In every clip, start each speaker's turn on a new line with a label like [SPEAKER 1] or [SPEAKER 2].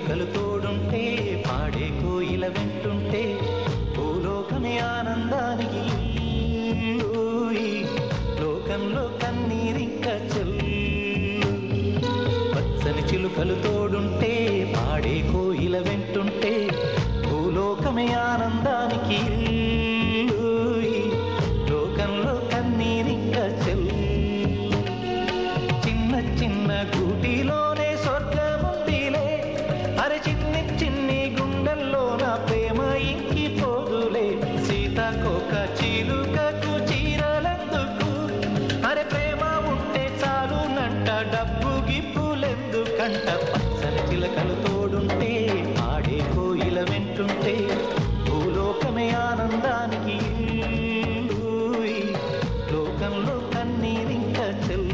[SPEAKER 1] చిలుకలు తోడుంటే పాడే కోయిల వెంటుంటే భూలోకమే ఆనందానికి ఊయి. లోకంలో కన్నీరింక చెల్లు పచ్చని చిలుకలు తోడుంటే పాడే కోయిల వెంటుంటే భూలోకమే ఆనందానికి ఊయి. లోకంలో కన్నీరింక చెల్లు చిన్న చిన్న గూటిలోనే స్వర్గముందిలే అరే చిన్ని చిన్ని గుండెల్లో నా ప్రేమ ఇంకి పోదులే సీతాకోక చిలుకకు చీరలెందుకు అరే ప్రేమ ఉంటే చాలునంట డబ్బు గిప్పులెందుకంట పచ్చని చిలకలు తోడుంటే ఆడే కోయిల వెంటుంటే భూలోకమే ఆనందానికి ఊయి. లోకంలో కన్నీరింక చెల్లు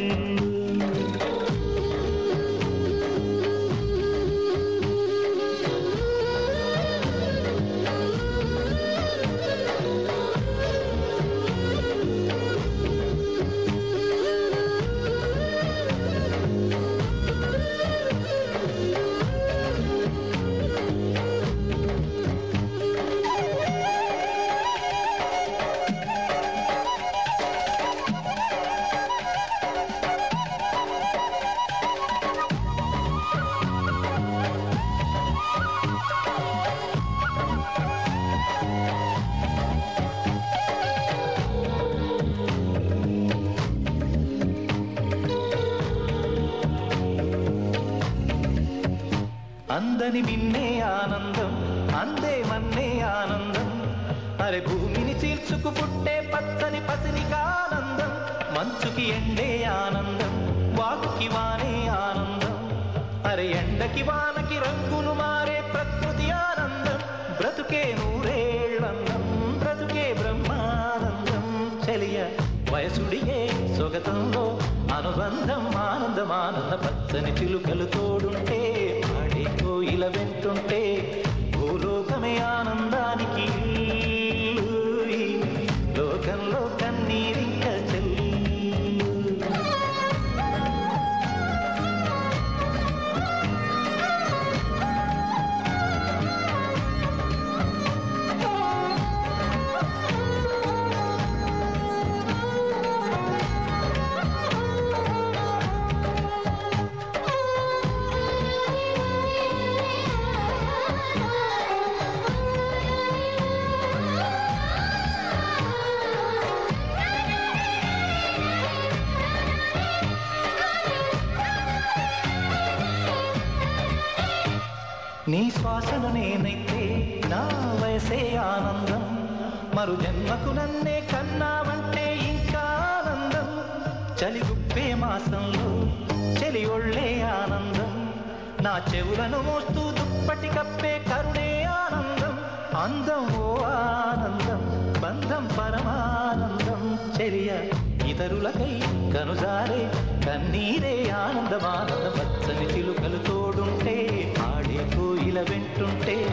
[SPEAKER 1] అందని విన్నే ఆనందం అందే మన్నే ఆనందం అరే భూమిని చీల్చుకు పుట్టే పచ్చని పసిలికి ఆనందం మంచుకి ఎండే ఆనందం వాకుకి వానే ఆనందం అరే ఎండకి వానకి రంగులు మారే ప్రకృతి ఆనందం బ్రతుకే నూరేళ్ళందం బ్రతుకే బ్రహ్మానందం చెలియ వయసుడిగే సొగతంలో అనుబంధం ఆనందం ఆనంద పచ్చని చిలుకలు తోడుంటే ఆడే కోయిల వెంటుంటే భూలోకమే ఆనందానికి ఊయి. లోకంలో కన్నీరింక చెల్లు నీ శ్వాసను నేనైతే నా వయసే ఆనందం మరు జన్మకు నన్నే కన్నావంటే ఇంకా ఆనందం చలి గుప్పే మాసంలో చలి ఒళ్ళే ఆనందం నా చెవులను మోస్తూ దుప్పటి కప్పే కరుణే ఆనందం అందం ఓ ఆనందం బంధం పరమానందం చర్య ఇతరులకై కనుజారే కన్నీరే ఆనందమానంద పచ్చని చిలుకలు తోడుంటే ఆడే కోయిల వెంటుంటే